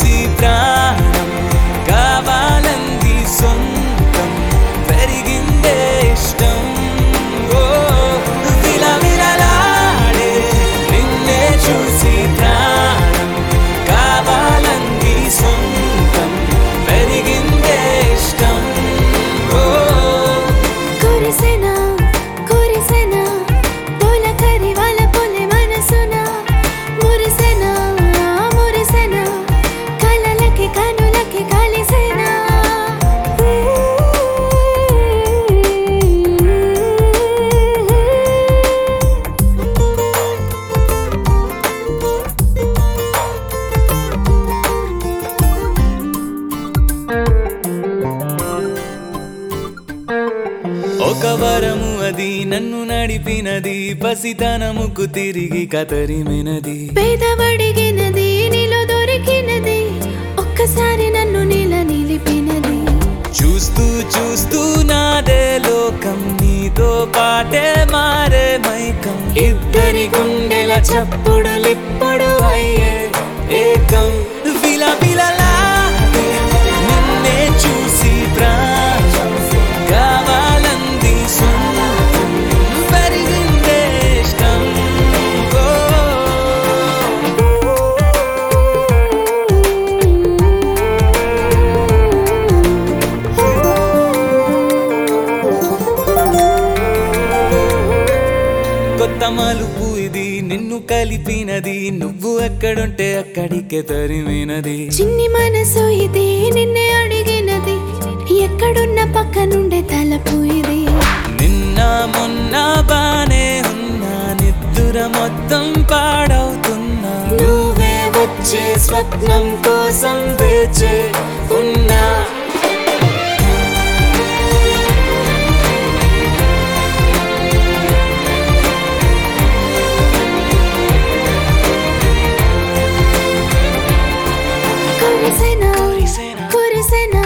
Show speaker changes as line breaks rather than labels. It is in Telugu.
చూసి ప్రాణం కావాలంది సొంతం పెరిగిందే ఇష్టం ఓ విలవిలలాడే నిన్నే చూసి ప్రాణం కావాలంది సొంతం పెరిగిందే ఇష్టం ఓ
కురిసెనా కురిసెనా తొలకరి వాళ్ళ పొలి మనసున మురిసెనా మురిసెనా కలలకి కనులకి కలిసెనా
ఒక వరము అది నన్ను నడిపినది పసితనముకు తిరిగి కతరిమినది
పేదవడిగినది నీలో దొరికినది ఒక్కసారి నన్ను నీల నిలిపినది
చూస్తూ చూస్తూ నాదే లోకం నీతో పాటే మారే మైకం ఇద్దరి గుండెల చప్పుడులిప్పుడు అయ్యే ఏకం విలవిలలాడే నిన్నే చూసి ప్రాణం కావాలంది సొంతం పెరిగిందే ఇష్టం ఓ కొత్త మలుపు ఇది నిన్ను కలిపినది నువ్వు ఎక్కడుంటే అక్కడికే తరిమినది
చిన్ని మనసు ఇది నిన్నే అడిగినది ఎక్కడున్న పక్క నుండే తలపు ఇది
నిన్న మొన్న బానే ఉన్నా నిద్దుర మొత్తం పాడవుతున్నా నువ్వే వచ్చే స్వప్నం కోసం వేచే ఉన్నా
కురిసెనా
కురిసెనా.
కురిసెనా